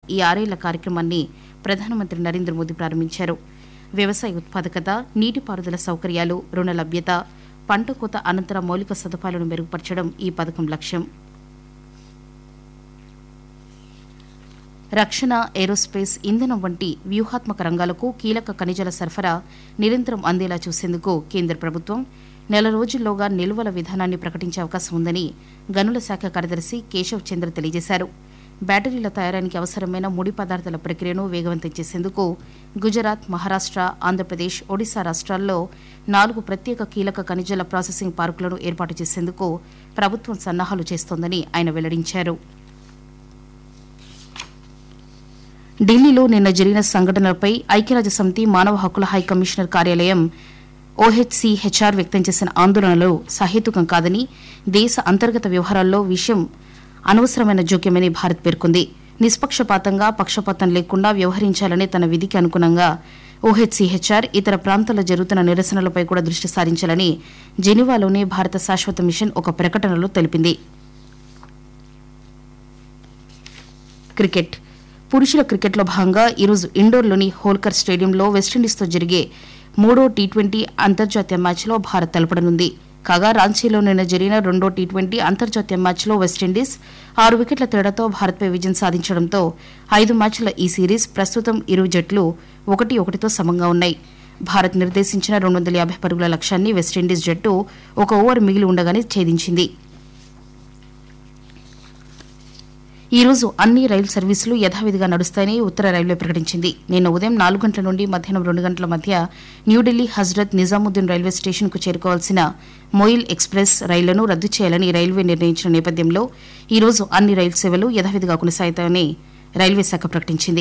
ఈ ఆరేళ్ల కార్యక్రమాన్ని ప్రధానమంత్రి నరేంద్ర మోదీ ప్రారంభించారు వ్యవసాయ ఉత్పాదకత నీటిపారుదల సౌకర్యాలు రుణ లభ్యత పంట కోత అనంతర మౌలిక సదుపాయాలను మెరుగుపరచడం ఈ పథకం లక్ష్యం రక్షణ ఏరోస్పేస్ ఇంధనం వంటి వ్యూహాత్మక రంగాలకు కీలక ఖనిజాల సరఫరా నిరంతరం అందేలా చూసేందుకు కేంద్ర ప్రభుత్వం నెల రోజుల్లోగా నిల్వల విధానాన్ని ప్రకటించే అవకాశం ఉందని గనుల శాఖ కార్యదర్శి కేశవ్ చంద్ర తెలియజేశారు బ్యాటరీల తయారానికి అవసరమైన ముడి పదార్థాల ప్రక్రియను వేగవంతం చేసేందుకు గుజరాత్ మహారాష్ట్ర ఆంధ్రప్రదేశ్ ఒడిశా రాష్ట్రాల్లో నాలుగు ప్రత్యేక కీలక ఖనిజాల ప్రాసెసింగ్ పార్కులను ఏర్పాటు చేసేందుకు ప్రభుత్వం సన్నాహాలు చేస్తోందని ఆయన వెల్లడించారు ఢిల్లీలో నిన్న జరిగిన సంఘటనలపై ఐక్యరాజ్య సమితి మానవ హక్కుల హై కమిషనర్ కార్యాలయం ఓహెచ్సీహెచ్ఆర్ వ్యక్తం చేసిన ఆందోళనలు సహేతుకం కాదని దేశ అంతర్గత వ్యవహారాల్లో విషయం అనవసరమైన జోక్యమని భారత్ పేర్కొంది నిష్పక్షపాతంగా పక్షపాతం లేకుండా వ్యవహరించాలనే తన విధికి అనుగుణంగా ఓహెచ్సీహెచ్ఆర్ ఇతర ప్రాంతాల్లో జరుగుతున్న నిరసనలపై కూడా దృష్టి సారించాలని జెనీవాలోని భారత శాశ్వత మిషన్ ఒక ప్రకటనలో తెలిపింది క్రికెట్ పురుషుల క్రికెట్లో భాగంగా ఈరోజు ఇండోర్లోని హోల్కర్ స్టేడియంలో వెస్టిండీస్తో జరిగే మూడో టీ ట్వంటీ అంతర్జాతీయ మ్యాచ్లో భారత్ తలపడనుంది కాగా రాంచీలో నిన్న జరిగిన రెండో టీ ట్వంటీ అంతర్జాతీయ మ్యాచ్లో వెస్టిండీస్ ఆరు వికెట్ల తేడాతో భారత్పై విజయం సాధించడంతో ఐదు మ్యాచ్ల ఈ సిరీస్ ప్రస్తుతం ఇరు జట్లు ఒకటి ఒకటితో సమంగా ఉన్నాయి భారత్ నిర్దేశించిన రెండు వందల యాభై పరుగుల లక్ష్యాన్ని వెస్టిండీస్ జట్టు ఒక ఓవర్ మిగిలి ఉండగానే ఛేదించింది ఈ రోజు అన్ని రైలు సర్వీసులు యథావిధిగా నడుస్తాయని ఉత్తర రైల్వే ప్రకటించింది నిన్న ఉదయం నాలుగు గంటల నుండి మధ్యాహ్నం రెండు గంటల మధ్య న్యూఢిల్లీ హజ్రత్ నిజాముద్దీన్ రైల్వే స్టేషన్కు చేరుకోవాల్సిన మొయిల్ ఎక్స్ప్రెస్ రైళ్లను రద్దు చేయాలని రైల్వే నిర్ణయించిన నేపథ్యంలో ఈ రోజు అన్ని రైలు సేవలు యథావిధిగా కొనసాగుతాయని రైల్వే శాఖ ప్రకటించింది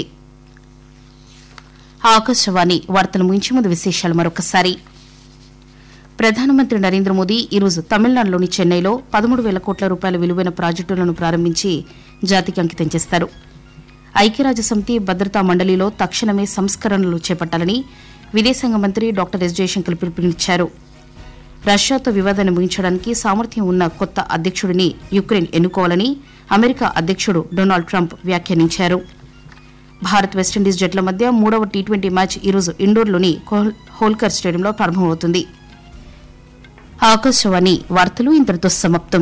ఆకాశవాణి వార్తలు ముగించే ముందు విశేషాలు మరొకసారి ప్రధానమంత్రి నరేంద్ర మోదీ ఈరోజు తమిళనాడులోని చెన్నైలో పదమూడు వేల కోట్ల రూపాయల విలువైన ప్రాజెక్టులను ప్రారంభించి జాతికి అంకితం చేస్తారు ఐక్యరాజ్య సమితి భద్రతా మండలిలో తక్షణమే సంస్కరణలు చేపట్టాలని విదేశాంగ మంత్రి డాక్టర్ ఎస్ జయశంకర్ పిలుపునిచ్చారు రష్యాతో వివాదాన్ని ముగించడానికి సామర్థ్యం ఉన్న కొత్త అధ్యక్షుడిని యుక్రెయిన్ ఎన్నుకోవాలని అమెరికా అధ్యక్షుడు డొనాల్డ్ ట్రంప్ వ్యాఖ్యానించారు భారత్ వెస్టిండీస్ జట్ల మధ్య మూడవ టీ ట్వంటీ మ్యాచ్ ఈరోజు ఇండోర్లోని కోల్- హోల్కర్ స్టేడియంలో ప్రారంభమవుతుంది ఆకాశవాణి వార్తలు ఇంతటితో సమాప్తం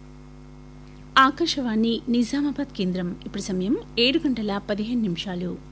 ఆకాశవాణి నిజామాబాద్ కేంద్రం ఇప్పుడు సమయం ఏడు గంటల పదిహేను నిమిషాలు